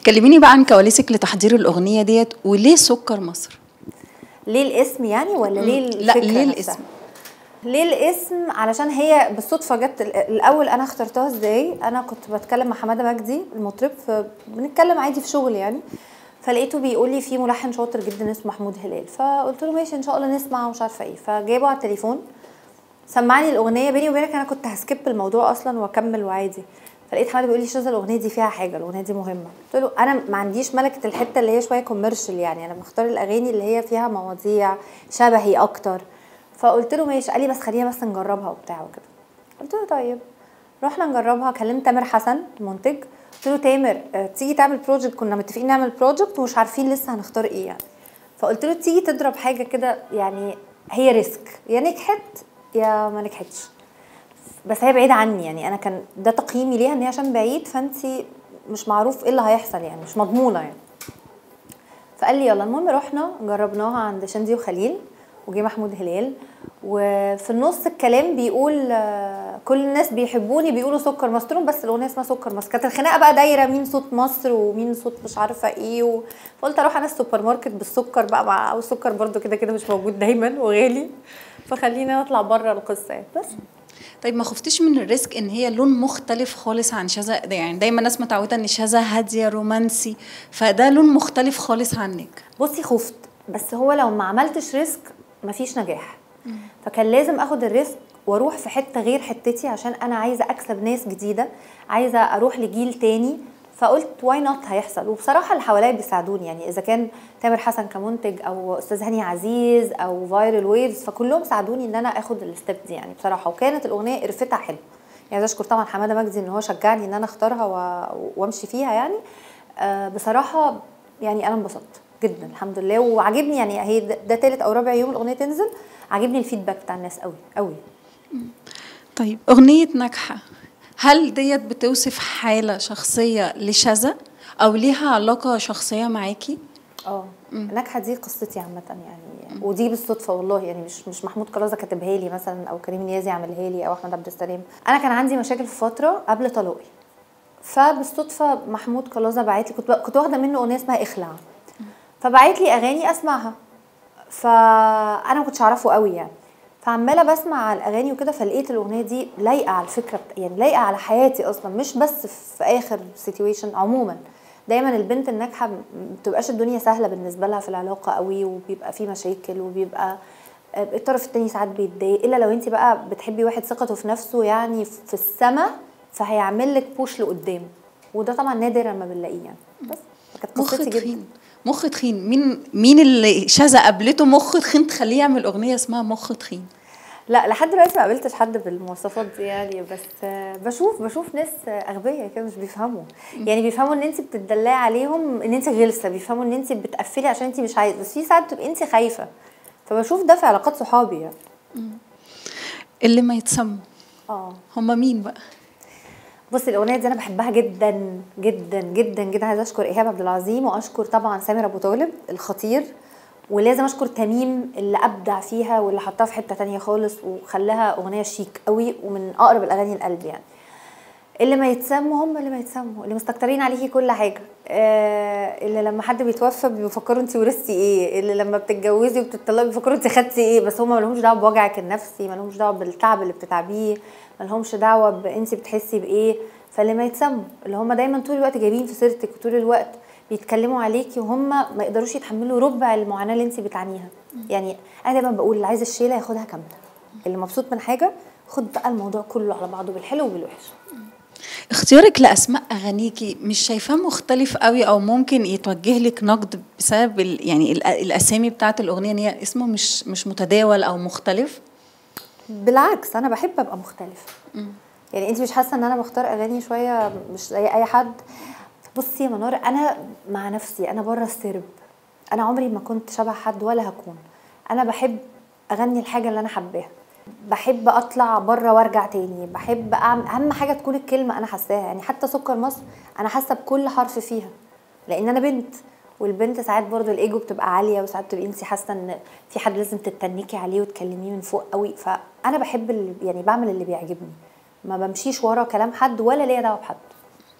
كلميني بقى عن كواليسك لتحضير الاغنيه ديت وليه سكر مصر ليه الاسم يعني ولا ليه لا، الفكرة ليه نفسها؟ الاسم؟ ليه الاسم علشان هي بالصدفه جت ال- الاول انا اخترتها ازاي انا كنت بتكلم مع حماده مجدي المطرب فبنتكلم عادي في شغل يعني فلقيته بيقول لي في ملحن شاطر جدا اسمه محمود هلال فقلت له ماشي ان شاء الله نسمع ومش عارفه ايه فجابه على التليفون سمعني الاغنيه بيني وبينك انا كنت هسكيب الموضوع اصلا واكمل وعادي فلقيت حماده بيقول لي شاذة الاغنيه دي فيها حاجه الاغنيه دي مهمه قلت له انا ما عنديش ملكه الحته اللي هي شويه كوميرشال يعني انا بختار الاغاني اللي هي فيها مواضيع شبهي اكتر فقلت له ماشي قال لي بس خلينا بس نجربها وبتاع وكده قلت له طيب رحنا نجربها كلمت تامر حسن المنتج قلت له تامر آه، تيجي تعمل بروجكت كنا متفقين نعمل بروجكت ومش عارفين لسه هنختار ايه يعني فقلت له تيجي تضرب حاجه كده يعني هي ريسك يا نجحت يا ما نجحتش بس هي بعيده عني يعني انا كان ده تقييمي ليها ان هي عشان بعيد فانت مش معروف ايه اللي هيحصل يعني مش مضمونه يعني فقال لي يلا المهم رحنا جربناها عند شندي وخليل وجي محمود هلال وفي النص الكلام بيقول آه، كل الناس بيحبوني بيقولوا سكر مصر قلت لهم بس الاغنيه اسمها سكر مصر كانت الخناقه بقى دايره مين صوت مصر ومين صوت مش عارفه ايه و... فقلت اروح انا السوبر ماركت بالسكر بقى مع او السكر برضو كده كده مش موجود دايما وغالي فخلينا نطلع بره القصه يعني بس طيب ما خفتيش من الريسك ان هي لون مختلف خالص عن شذا ده يعني دايما الناس متعوده ان شذا هاديه رومانسي فده لون مختلف خالص عنك بصي خفت بس هو لو ما عملتش ريسك مفيش نجاح فكان لازم اخد الريسك واروح في حته غير حتتي عشان انا عايزه اكسب ناس جديده عايزه اروح لجيل تاني فقلت واي نوت هيحصل وبصراحه اللي حواليا بيساعدوني يعني اذا كان تامر حسن كمنتج او استاذ هاني عزيز او فايرل ويفز فكلهم ساعدوني ان انا اخد الستيب دي يعني بصراحه وكانت الاغنيه قرفتها حلو يعني عايزه اشكر طبعا حماده مجدي ان هو شجعني ان انا اختارها و... وامشي فيها يعني آه بصراحه يعني انا انبسطت جدا الحمد لله وعاجبني يعني هي ده, ده تالت او رابع يوم الاغنيه تنزل عاجبني الفيدباك بتاع الناس قوي قوي طيب اغنيه ناجحه هل ديت بتوصف حاله شخصيه لشذا او ليها علاقه شخصيه معاكي اه ناجحه دي قصتي عامه يعني ودي بالصدفه والله يعني مش مش محمود كرازه كاتبها لي مثلا او كريم نيازي عملها لي او احمد عبد السلام انا كان عندي مشاكل في فتره قبل طلاقي فبالصدفه محمود كرازه بعت لي كنت كنت واخده منه اغنيه اسمها اخلع فبعت لي اغاني اسمعها فانا ما كنتش اعرفه قوي يعني فعماله بسمع الاغاني وكده فلقيت الاغنيه دي لايقه على الفكره بتا... يعني لايقه على حياتي اصلا مش بس في اخر سيتويشن عموما دايما البنت الناجحه ما بتبقاش الدنيا سهله بالنسبه لها في العلاقه قوي وبيبقى في مشاكل وبيبقى الطرف التاني ساعات بيتضايق الا لو انت بقى بتحبي واحد ثقته في نفسه يعني في السما فهيعمل لك بوش لقدام وده طبعا نادر لما بنلاقيه يعني بس كانت مخ قصتي جدا تخين مخ تخين مين مين اللي شذا قابلته مخ تخين تخليه يعمل اغنيه اسمها مخ تخين لا لحد دلوقتي ما قابلتش حد بالمواصفات دي يعني بس آه، بشوف بشوف ناس آه، اغبياء كده مش بيفهموا يعني بيفهموا ان انت بتدلعي عليهم ان انت غلسه بيفهموا ان انت بتقفلي عشان انت مش عايزه بس في ساعات بتبقي انت خايفه فبشوف ده في علاقات صحابي يعني اللي ما يتسموا اه هما مين بقى بصي الاغنيه دي انا بحبها جدا جدا جدا جدا عايزه اشكر ايهاب عبد العظيم واشكر طبعا سامر ابو طالب الخطير ولازم اشكر تميم اللي ابدع فيها واللي حطها في حته تانية خالص وخلاها اغنيه شيك قوي ومن اقرب الاغاني لقلبي يعني اللي ما يتسموا هم اللي ما يتسموا اللي مستكترين عليكي كل حاجه آه اللي لما حد بيتوفى بيفكروا انت ورثتي ايه اللي لما بتتجوزي وبتطلقي بيفكروا انت خدتي ايه بس هم ما لهمش دعوه بوجعك النفسي ما لهمش دعوه بالتعب اللي بتتعبيه ما لهمش دعوه بانت بتحسي بايه فاللي ما يتسموا اللي هم دايما طول الوقت جايبين في سيرتك وطول الوقت بيتكلموا عليكي وهم ما يقدروش يتحملوا ربع المعاناه اللي انت بتعانيها يعني انا دايما بقول اللي عايز الشيله ياخدها كامله اللي مبسوط من حاجه خد بقى الموضوع كله على بعضه بالحلو وبالوحش اختيارك لاسماء اغانيكي مش شايفاه مختلف قوي او ممكن يتوجه لك نقد بسبب ال يعني ال الاسامي بتاعه الاغنيه ان هي اسمه مش مش متداول او مختلف بالعكس انا بحب ابقى مختلف يعني انت مش حاسه ان انا بختار اغاني شويه مش زي اي حد بصي يا منار انا مع نفسي انا بره السرب انا عمري ما كنت شبه حد ولا هكون انا بحب اغني الحاجه اللي انا حباها بحب اطلع بره وارجع تاني بحب اعمل اهم حاجه تكون الكلمه انا حاساها يعني حتى سكر مصر انا حاسه بكل حرف فيها لان انا بنت والبنت ساعات برضو الايجو بتبقى عاليه وساعات تبقي انت حاسه ان في حد لازم تتنكي عليه وتكلميه من فوق قوي فانا بحب اللي يعني بعمل اللي بيعجبني ما بمشيش ورا كلام حد ولا ليا دعوه بحد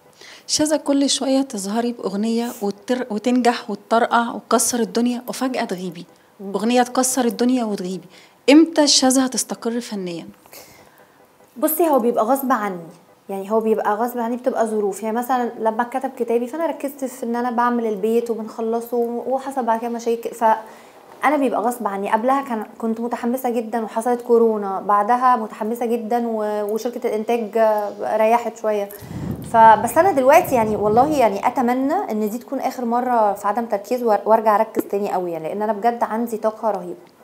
شذا كل شويه تظهري باغنيه وتر... وتنجح وتطرقع وتكسر الدنيا وفجاه تغيبي اغنيه تكسر الدنيا وتغيبي امتى الشذا هتستقر فنيا بصي هو بيبقى غصب عني يعني هو بيبقى غصب عني بتبقى ظروف يعني مثلا لما كتب كتابي فانا ركزت في ان انا بعمل البيت وبنخلصه وحصل بعد كده مشاكل ف انا بيبقى غصب عني قبلها كان كنت متحمسه جدا وحصلت كورونا بعدها متحمسه جدا و- وشركه الانتاج آه، ريحت شويه فبس انا دلوقتي يعني والله يعني اتمنى ان دي تكون اخر مره في عدم تركيز وار- وارجع اركز تاني قوي يعني لان انا بجد عندي طاقه رهيبه